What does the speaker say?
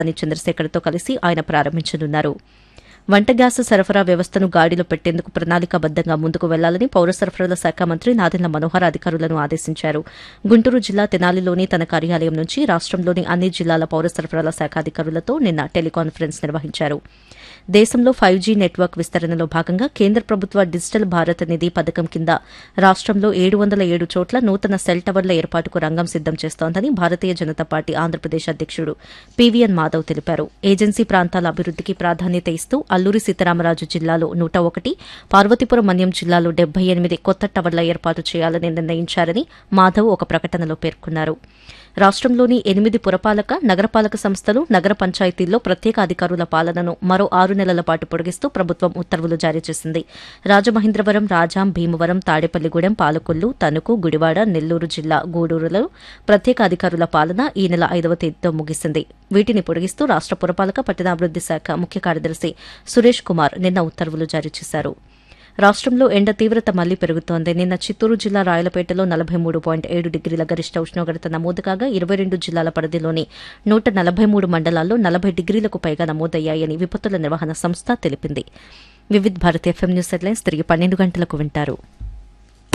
అని చంద్రశేఖర్తో కలిసి ఆయన ప్రారంభించనున్నారు వంట గ్యాస్ సరఫరా వ్యవస్థను గాడిలో పెట్టేందుకు ప్రణాళికాబద్దంగా ముందుకు వెళ్లాలని పౌర సరఫరాల శాఖ మంత్రి నాదెండ్ల మనోహర్ అధికారులను ఆదేశించారు గుంటూరు జిల్లా తెనాలిలోని తన కార్యాలయం నుంచి రాష్టంలోని అన్ని జిల్లాల పౌర సరఫరాల శాఖ అధికారులతో నిన్న టెలికాన్ఫరెన్స్ నిర్వహించారు దేశంలో ఫైవ్ జీ నెట్వర్క్ విస్తరణలో భాగంగా కేంద్ర ప్రభుత్వ డిజిటల్ భారత్ నిధి పథకం కింద రాష్టంలో ఏడు వందల ఏడు చోట్ల నూతన సెల్ టవర్ల ఏర్పాటుకు రంగం సిద్దం చేస్తోందని భారతీయ జనతా పార్టీ ఆంధ్రప్రదేశ్ అధ్యకుడు పీవీఎన్ మాధవ్ తెలిపారు ఏజెన్సీ ప్రాంతాల అభివృద్దికి ప్రాధాన్యత ఇస్తూ అల్లూరి సీతారామరాజు జిల్లాలో నూట ఒకటి పార్వతీపురం మన్యం జిల్లాలో డెబ్బై ఎనిమిది కొత్త టవర్ల ఏర్పాటు చేయాలని నిర్ణయించారని మాధవ్ ఒక ప్రకటనలో పేర్కొన్నారు రాష్టంలోని ఎనిమిది పురపాలక నగరపాలక సంస్థలు నగర పంచాయతీల్లో ప్రత్యేక అధికారుల పాలనను మరో ఆరు నెలల పాటు పొడిగిస్తూ ప్రభుత్వం ఉత్తర్వులు జారీ చేసింది రాజమహేంద్రవరం రాజాం భీమవరం తాడేపల్లిగూడెం పాలకొల్లు తణుకు గుడివాడ నెల్లూరు జిల్లా గూడూరులో ప్రత్యేక అధికారుల పాలన ఈ నెల ఐదవ తేదీతో ముగిసింది వీటిని పొడిగిస్తూ రాష్ట పురపాలక పట్టణాభివృద్ది శాఖ ముఖ్య కార్యదర్శి సురేష్ కుమార్ నిన్న ఉత్తర్వులు జారీ చేశారు రాష్టంలో ఎండ తీవ్రత మళ్లీ పెరుగుతోంది నిన్న చిత్తూరు జిల్లా రాయలపేటలో నలభై మూడు పాయింట్ ఏడు డిగ్రీల గరిష్ట ఉష్ణోగ్రత నమోదు కాగా ఇరవై రెండు జిల్లాల పరిధిలోని నూట నలభై మూడు మండలాల్లో నలభై డిగ్రీలకు పైగా నమోదయ్యాయని విపత్తుల నిర్వహణ సంస్థ తెలిపింది Vividh Bharat FM news headlines తిరిగి పన్నెండు గంటలకు వింటారు